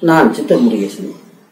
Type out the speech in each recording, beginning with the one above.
நான் சித்தூர் முருகேசன்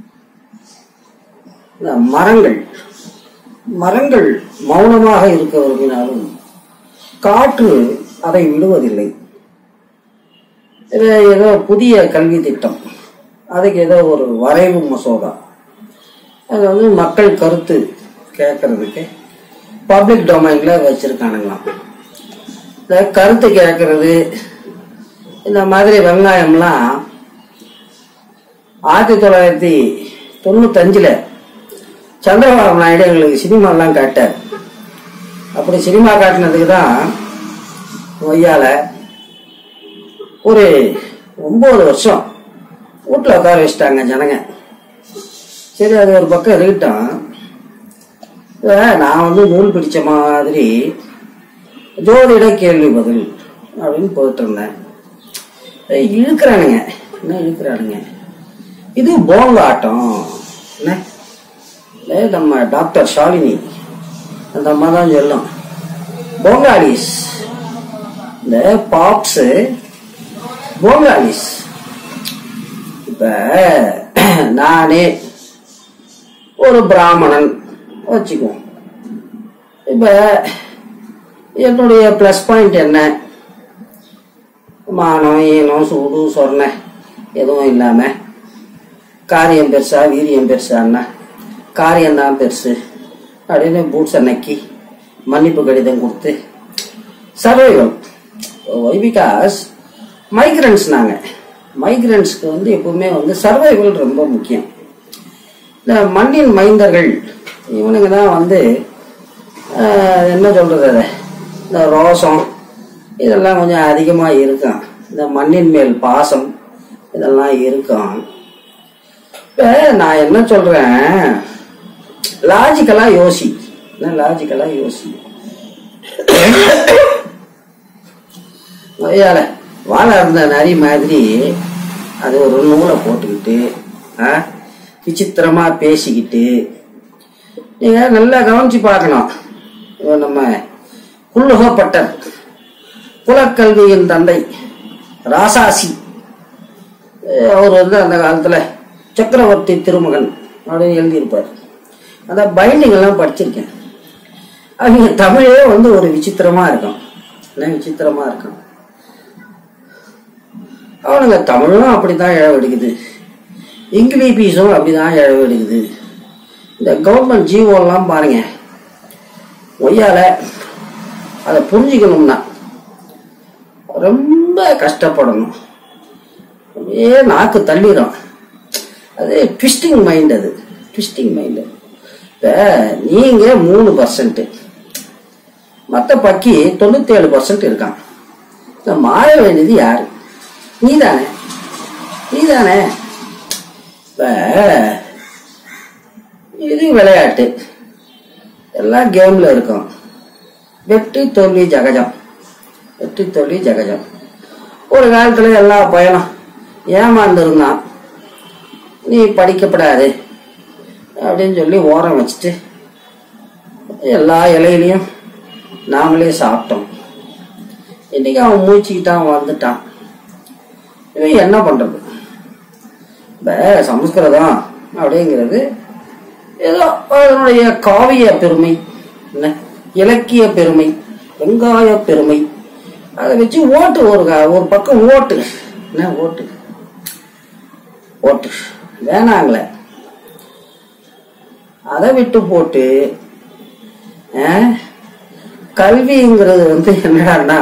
இந்த மரங்கள் மரங்கள் மௌனமாக இருக்க விரும்பினாலும் காற்று அதை விடுவதில்லை இது ஏதோ புதிய கல்வி திட்டம் அதுக்கு ஏதோ ஒரு வரைவு மசோதா அது வந்து மக்கள் கருத்து கேட்கறதுக்கு பப்ளிக் டொமைன்ல வச்சிருக்கானுங்களாம் இந்த கருத்து கேட்கறது இந்த மாதிரி வெங்காயம்லாம் ஆயிரத்தி தொள்ளாயிரத்தி தொண்ணூத்தஞ்சுல சந்திரபாபு நாயுடு எங்களுக்கு சினிமாலாம் காட்டார் அப்படி சினிமா காட்டினதுக்கு தான் ஒய்யால ஒரு ஒன்பது வருஷம் வீட்டில் உட்கார வச்சுட்டாங்க ஜனங்க சரி அது ஒரு பக்கம் இருக்கட்டும் இப்ப நான் வந்து நூல் பிடிச்ச மாதிரி ஜோதிட கேள்வி பதில் அப்படின்னு போயிட்டு இருந்தேன் ஏய், இழுக்கிறானுங்க என்ன இழுக்கிறானுங்க இது போங்க ஆட்டம் என்ன ஏய், நம்ம டாக்டர் ஷாலினி அந்த அம்மா தான் சொல்லும் போங்காலிஸ் இந்த பாப்ஸ் போங்காலிஸ் இப்ப நானே ஒரு பிராமணன் வச்சுக்குவோம் இப்ப என்னுடைய ப்ளஸ் பாயிண்ட் என்ன மானம் ஈனம் சூடு சொர்ண எதுவும் இல்லாம காரியம் பெருசா வீரியம் பெருசான்னா காரியம்தான் பெருசு அப்படின்னு பூட்ஸை நக்கி மன்னிப்பு கடிதம் கொடுத்து சர்வைவல் ஒய் பிகாஸ் மைக்ரன்ஸ் நாங்கள் மைக்ரன்ஸ்க்கு வந்து எப்பவுமே வந்து சர்வைவல் ரொம்ப முக்கியம் இந்த மண்ணின் மைந்தர்கள் இவனுங்க தான் வந்து ஆஹ், என்ன சொல்றது அதை இந்த ரோசம் இதெல்லாம் கொஞ்சம் அதிகமாக இருக்கும் இந்த மண்ணின் மேல் பாசம் இதெல்லாம் இருக்கும் இப்போ நான் என்ன சொல்றேன் லாஜிக்கலா யோசி என்ன லாஜிக்கலா யோசி நோயால வாழ இருந்த நரி மாதிரி அது ஒரு நூலை போட்டுக்கிட்டு ஆ, விசித்திரமா பேசிக்கிட்டு நீங்க நல்லா கவனிச்சு பார்க்கணும் இவன் நம்ம குல்லுகப்பட்டர் குலக்கல்வியின் தந்தை ராசாசி அஹ் அவர் வந்து அந்த காலத்துல சக்கரவர்த்தி திருமகன் அப்படின்னு எழுதியிருப்பார் அந்த பைண்டிங் எல்லாம் படிச்சிருக்கேன் அவங்க தமிழே வந்து ஒரு விசித்திரமா இருக்கும் என்ன விசித்திரமா இருக்கும் அவனுங்க தமிழும் அப்படிதான் இழவெடுக்குது இங்கிலீஷும் அப்படிதான் இழவெடுக்குது இந்த கவர்மெண்ட் ஜீவோலாம் பாருங்க ஒய்யால அதை புரிஞ்சுக்கணும்னா ரொம்ப கஷ்டப்படணும் அப்படியே நாக்கு தள்ளிடும் அது ட்விஸ்டிங் மைண்ட் அது ட்விஸ்டிங் மைண்டு இப்போ நீங்க மூணு பர்சன்ட் மற்ற பக்கி தொண்ணூத்தேழு பர்சன்ட் இருக்கான் இந்த மாற வேண்டியது யாரு நீதானே நீதானே இப்ப இது விளையாட்டு எல்லாம் கேம்ல இருக்கும் வெற்றி தோல்வி ஜகஜம் வெற்றி தோல்வி ஜகஜம் ஒரு காலத்துல எல்லா பயணம் ஏமாந்துருந்தான் நீ படிக்கப்படாது அப்படின்னு சொல்லி ஓரம் வச்சுட்டு எல்லா இலையிலையும் நாமளே சாப்பிட்டோம் இன்னைக்கு அவன் மூச்சுக்கிட்டான் வந்துட்டான் இவன் என்ன பண்றது இப்ப சமஸ்கிருதம் அப்படிங்கிறது ஏதோ அதனுடைய காவிய பெருமை என்ன இலக்கிய பெருமை வெங்காய பெருமை அதை வச்சு ஓட்டு ஒரு கா- ஒரு பக்கம் ஓட்டு என்ன ஓட்டு ஓட்டு வேணாங்களே அதை விட்டு போட்டு ஆ, கல்விங்கிறது வந்து என்னடான்னா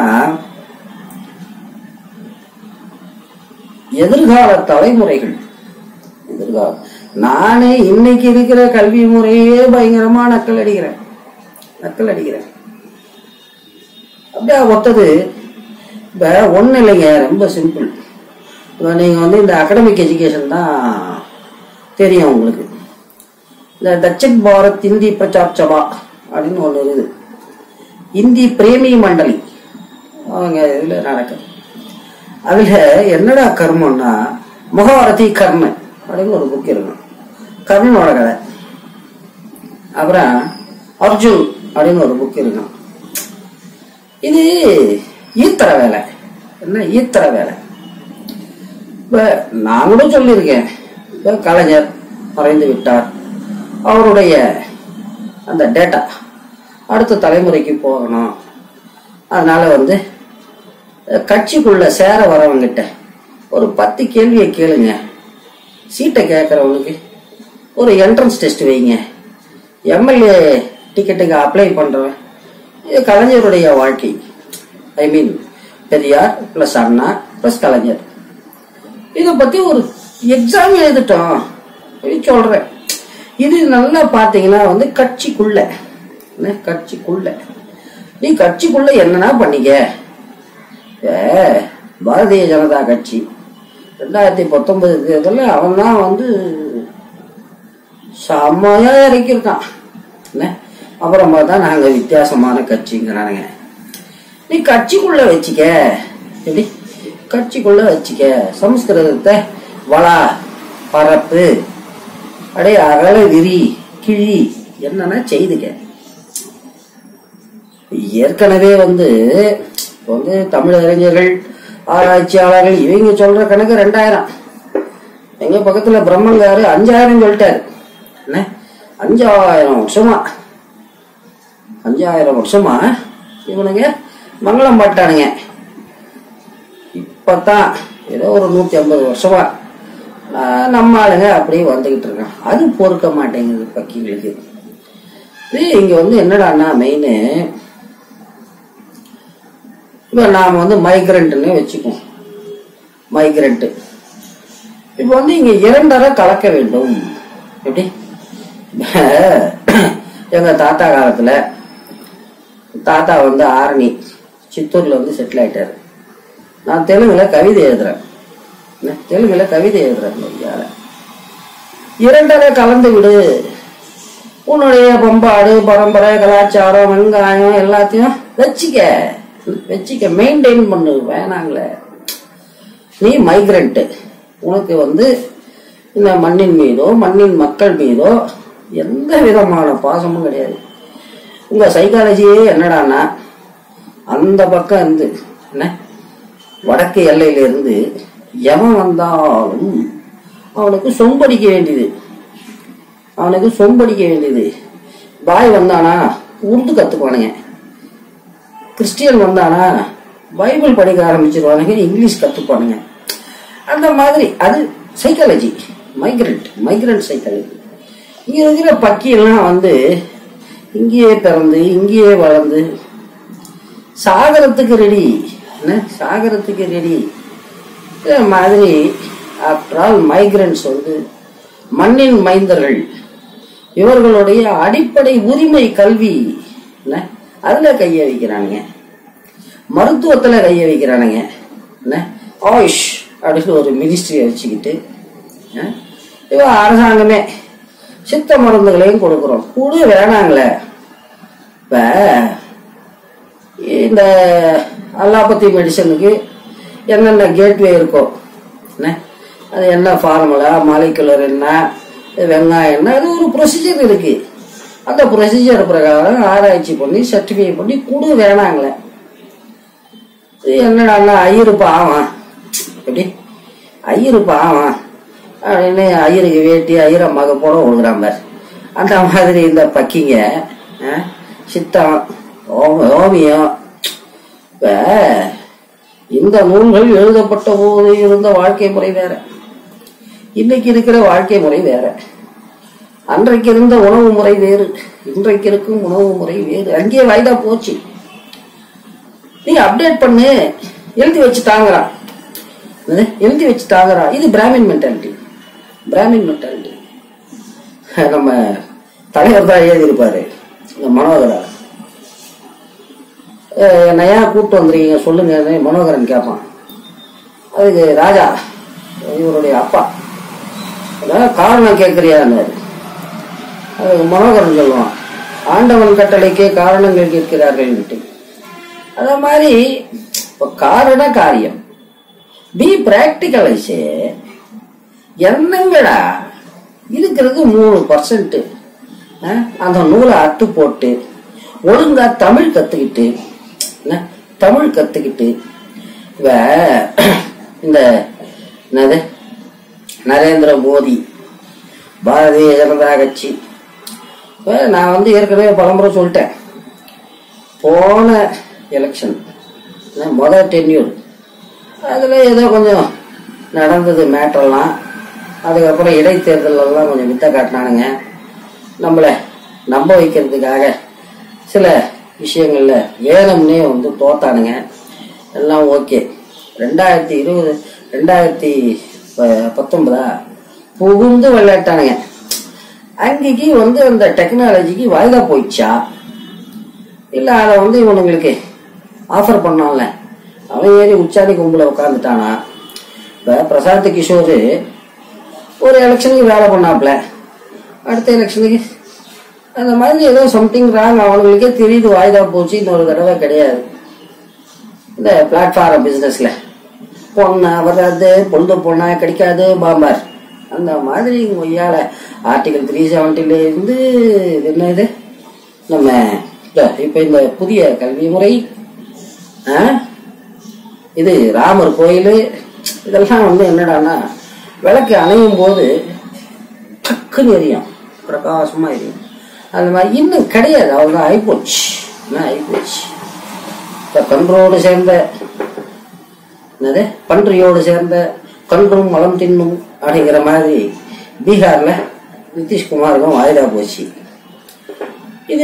எதிர்கால தலைமுறைகள் எதிர்கால நானே இன்னைக்கு இருக்கிற கல்வி முறையே பயங்கரமா நக்கல் அடிக்கிறேன் நக்கல் அடிக்கிறேன் அப்படியே ஒத்தது இப்ப ஒண்ணு இல்லைங்க ரொம்ப சிம்பிள் இப்போ நீங்க வந்து இந்த அகடமிக் எஜுகேஷன் தான் தெரியும் உங்களுக்கு இந்த தட்சித் பாரத் இந்தி பிரச்சார் சபா அப்படின்னு ஒன்று இருக்குது இந்தி பிரேமி மண்டலி அவங்க இதில் நடக்கும் அதுல என்னடா கர்மம்னா முகவரதி கர்ம அப்படின்னு ஒரு புக் இருக்கும் கர்ணனோட கதை அப்புறம் அர்ஜுன் அப்படின்னு ஒரு புக் இருக்கும் இது ஈத்தர வேலை என்ன ஈத்தர வேலை இப்ப நான் கூட சொல்லியிருக்கேன் இப்ப கலைஞர் மறைந்து விட்டார் அவருடைய அந்த டேட்டா அடுத்த தலைமுறைக்கு போகணும் அதனால வந்து அஹ், கட்சிக்குள்ள சேர வரவங்கிட்ட ஒரு பத்து கேள்வியை கேளுங்க சீட்டை கேட்குறவனுக்கு ஒரு என்ட்ரன்ஸ் டெஸ்ட் வைங்க எம்எல்ஏ டிக்கெட்டுக்கு அப்ளை பண்றவன் இது கலைஞருடைய வாழ்க்கை I mean Periyar plus Anna plus Kalaignar இதை பத்தி ஒரு எக்ஸாம் எழுதிட்டோம் அப்படி சொல்றேன் இது நல்லா பாத்தீங்கன்னா வந்து கட்சிக்குள்ள என்ன கட்சிக்குள்ள நீ கட்சிக்குள்ள என்னன்னா பண்ணிக்க இப்ப பாரதிய ஜனதா கட்சி ரெண்டாயிரத்தி பத்தொன்பது தேர்தலில் அவன் தான் வந்து செம்மையா இறக்கியிருக்கான் என்ன அப்புறம் பார்த்தா நாங்க வித்தியாசமான கட்சிங்கிறானுங்க நீ கட்சிக்குள்ள வச்சுக்க எப்படி கட்சிக்குள்ள வச்சுக்க சமஸ்கிருதத்தை வளா பரப்பு அடே அகல விரி கிழி என்னன்னா செய்துக்க ஏற்கனவே வந்து இப்ப வந்து தமிழ் அறிஞர்கள் ஆராய்ச்சியாளர்கள் இவங்க சொல்ற கணக்கு ரெண்டாயிரம் எங்க பக்கத்துல பிரம்மங்காரு அஞ்சாயிரம் சொல்லிட்டாரு என்ன அஞ்சாயிரம் வருஷமா அஞ்சாயிரம் வருஷமா இவனுங்க மங்களம் பாட்டானுங்க இப்பதான் ஏதோ ஒரு நூத்தி ஐம்பது வருஷமா ஆஹ், நம்ம ஆளுங்க அப்படியே வந்துகிட்டு இருக்கான் அது பொறுக்க மாட்டேங்குது பக்கிங்களுக்கு இது இங்க வந்து என்னடான்னா மெயின் இப்ப நாம வந்து மைக்ரண்ட்னு வச்சுக்குவோம் மைக்ரண்ட் இப்ப வந்து இங்க இரண்டரை கலக்க வேண்டும் எப்படி எங்க தாத்தா காலத்துல தாத்தா வந்து ஆரணி சித்தூர்ல வந்து செட்டில் ஆயிட்டாரு நான் தெலுங்குல கவிதை எழுதுறேன் என்ன, தெலுங்குல கவிதை எழுதுறேன் ஐயால. இரண்டரை கலந்து விடு உன்னுடைய பண்பாடு பரம்பரை கலாச்சாரம் வெங்காயம் எல்லாத்தையும் வச்சுக்க வச்சுக்க மெயின்டைன் பண்ணு வேணாங்களே நீ மைக்ரண்ட் உனக்கு வந்து இந்த மண்ணின் மீதோ மண்ணின் மக்கள் மீதோ எந்த விதமான பாசமும் கிடையாது உங்க சைக்காலஜியே என்னடான்னா அந்த பக்கம் இருந்து என்ன வடக்கு எல்லையில இருந்து எவன் வந்தாலும் அவனுக்கு சொம்படிக்க வேண்டியது அவனுக்கு சொம்படிக்க வேண்டியது பாய் வந்தானா உருது கத்துக்குவானுங்க கிறிஸ்டியன் வந்தானா பைபிள் படிக்க ஆரம்பிச்சிருவானுங்க இங்கிலீஷ் கத்துப்பானுங்க அந்த மாதிரி அது சைக்காலஜி மைக்ரண்ட் மைக்ரண்ட் சைக்காலஜி இங்க இருக்கிற பக்கியெல்லாம் வந்து இங்கேயே பிறந்து இங்கேயே வளர்ந்து சாகரத்துக்கு ரெடி என்ன சாகரத்துக்கு ரெடி இந்த மாதிரி ஆஃப்டர் ஆல் மைக்ரண்ட்ஸ் வந்து மண்ணின் மைந்தர்கள் இவர்களுடைய அடிப்படை உரிமை கல்வி என்ன அதுல கைய வைக்கிறானுங்க மருத்துவத்துல கைய வைக்கிறானுங்க என்ன ஆயுஷ் அப்படின்னு ஒரு மினிஸ்ட்ரியை வச்சுக்கிட்டு அஹ், இவ அரசாங்கமே சித்த மருந்துகளையும் கொடுக்குறோம் குடு வேணாங்களே இப்ப இந்த அல்லாபத்தி மெடிசனுக்கு என்னென்ன கேட்வே இருக்கோ என்ன அது என்ன ஃபார்முலா மாலிகுலர் என்ன வெங்காயம் என்ன அது ஒரு ப்ரொசீஜர் இருக்கு அந்த ப்ரொசீஜர் பிரகாரம் ஆராய்ச்சி பண்ணி சர்டிஃபிகேட் பண்ணி குடு வேணாங்களே இது என்னடா ஐயரு பாவம் எப்படி ஐயரு பாவம் அப்படின்னு ஐயருக்கு வேட்டி ஐயர் அம்மாவுக்கு போட கொடுக்குறான் பாரு அந்த மாதிரி இந்த பக்கிங்க ஆ, சித்தம் ஓம ஓமியம் இப்ப இந்த நூல்கள் எழுதப்பட்ட போது இருந்த வாழ்க்கை முறை வேற இன்னைக்கு இருக்கிற வாழ்க்கை முறை வேற அன்றைக்கு இருந்த உணவு முறை வேறு இன்றைக்கு இருக்கும் உணவு முறை வேறு அங்கேயே வாய்தா போச்சு நீ அப்டேட் பண்ணு எழுதி வச்சு தாங்குறான் என்னது? எழுதி வச்சு தாங்குறான் இது பிராமின் மென்டாலிட்டி பிராமின் மென்டாலிட்டி நம்ம தலைவர் தான் எழுதி இருப்பாரு இந்த மனோகரா அஹ் என்னை ஏன் கூப்பிட்டு வந்திருக்கீங்க சொல்லுங்க மனோகரன் கேட்பான் அதுக்கு ராஜா இவருடைய அப்பா அதான் காரணம் கேட்கிறியான்னாரு அதுக்கு மனோகரன் சொல்லுவான் ஆண்டவன் கட்டளைக்கே காரணங்கள் கேட்கிறார்கள் அத மாதிரி இப்ப காரண காரியம் பி பிராக்டிகலைஸே என்னங்கடா இருக்கிறது மூணு பர்சன்ட் அந்த நூலை அட்டு போட்டு ஒழுங்கா தமிழ் கத்துக்கிட்டு என்ன, தமிழ் கத்துக்கிட்டு இவ இந்த என்னது நரேந்திர மோடி பாரதிய ஜனதா கட்சி இப்ப நான் வந்து ஏற்கனவே பலமுறை சொல்லிட்டேன் போன எலெக்ஷன் முதல் டென்யூர் அதில் ஏதோ கொஞ்சம் நடந்தது மேட்டர்லாம் அதுக்கப்புறம் இடைத்தேர்தலெல்லாம் கொஞ்சம் வித்த காட்டினானுங்க நம்மளை நம்ப வைக்கிறதுக்காக சில விஷயங்கள்ல வேணும்னே வந்து தோத்தானுங்க எல்லாம் ஓகே ரெண்டாயிரத்தி இருபது ரெண்டாயிரத்தி ப- பத்தொன்பதா புகுந்து விளையாட்டானுங்க அங்கேக்கு வந்து அந்த டெக்னாலஜிக்கு வாய்தா போயிடுச்சா இல்லை அதை வந்து இவனுங்களுக்கு ஆஃபர் பண்ணான்ல அவன் ஏறி உச்சாணி கும்பல உட்காந்துட்டானா இப்போ பிரசாந்த் கிஷோர் ஒரு எலெக்ஷனுக்கு வேலை பண்ணாப்ல அடுத்த எலெக்ஷனுக்கு அந்த மாதிரி ஏதோ சம்திங் ராங் அவனுங்களுக்கே தெரியுது வாய்தா போச்சு இன்னொரு தடவை கிடையாது இந்த பிளாட்ஃபார்ம் பிஸ்னஸ்ல பொண்ணா வராது பொழுது பொண்ணா கிடைக்காது பாம்பார் அந்த மாதிரி ஒய்யால ஆர்டிகல் த்ரீ செவன்ட்டில இருந்து இது என்ன இது நம்ம இதோ இப்ப இந்த புதிய கல்வி முறை ஆ? இது ராமர் கோயில் இதெல்லாம் வந்து என்னடான்னா விளக்கு அணையும் போது டக்குன்னு எரியும் பிரகாசமா எரியும் அந்த மாதிரி இன்னும் கிடையாது அவ்வளோதான் ஆயிப்போச்சு என்ன ஆயிப்போச்சு இப்போ கன்றோடு சேர்ந்த என்னது பன்றியோடு சேர்ந்த கன்றும் மலம் தின்னும் அப்படிங்கிற மாதிரி பீகார்ல நிதிஷ்குமாருக்கும் வாய்தா போச்சு இது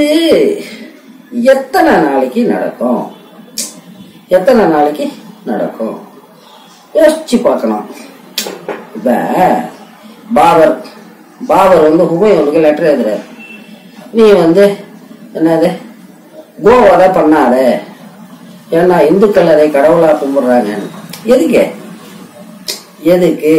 எத்தனை நாளைக்கு நடக்கும் எத்தனை நாளைக்கு நடக்கும் யோசிச்சு பார்க்கணும் இப்ப பாபர் பாபர் வந்து ஹுமையூனுக்கு லெட்டர் எழுதுறாரு நீ வந்து என்னது கோவதை பண்ணாத ஏன்னா இந்துக்கள் அதை கடவுளா கும்பிடுறாங்க எதுக்கு எதுக்கு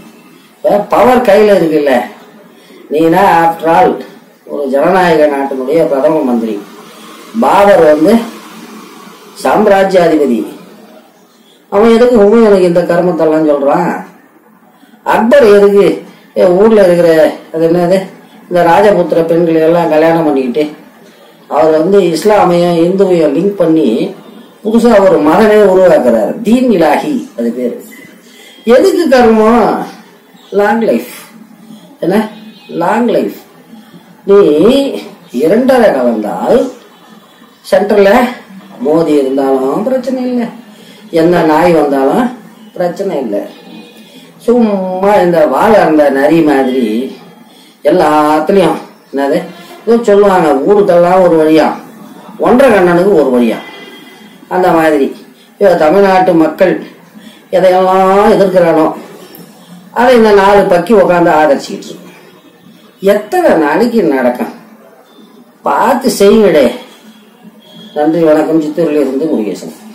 பவர் கையில இருக்குல்ல நீனா ஆஃப்டர் ஆல் ஒரு ஜனநாயக நாட்டினுடைய பிரதம மந்திரி பாபர் வந்து சாம்ராஜ்யாதிபதி அவன் எதுக்கு ஹுமையூனுக்கு இந்த கர்மத்தெல்லாம் சொல்றான் அக்பர் எதுக்கு என் ஊர்ல இருக்கிற அது என்னது இந்த ராஜபுத்திர பெண்களை எல்லாம் கல்யாணம் பண்ணிக்கிட்டு அவர் வந்து இஸ்லாமையும் இந்துவையும் லிங்க் பண்ணி புதுசா ஒரு மதமே உருவாக்குறாரு தீன் இலாஹி அது பேரு எதுக்கு கர்மம் லாங் லைஃப் என்ன லாங் லைஃப் நீ இரண்டரை கலந்தால் சென்டர்ல மோதி இருந்தாலும் பிரச்சனை இல்லை என்ன நாய் வந்தாலும் பிரச்சனை இல்லை சும்மா இந்த வாழை அந்த நரி மாதிரி எல்லாத்துலயும் என்னது ஏதோ சொல்லுவாங்க ஊருக்கெல்லாம் ஒரு வழியா ஒன்றரை கண்ணனுக்கு ஒரு வழியா அந்த மாதிரி இவ தமிழ்நாட்டு மக்கள் எதையெல்லாம் எதிர்க்கிறானோ அதை இந்த நாலு பக்கி உட்காந்து ஆதரிச்சுக்கிட்டு இருக்கு எத்தனை நாளைக்கு நடக்கும் பார்த்து செய்யுங்கடே நன்றி வணக்கம் சித்தூரில் இருந்து முருகேசன்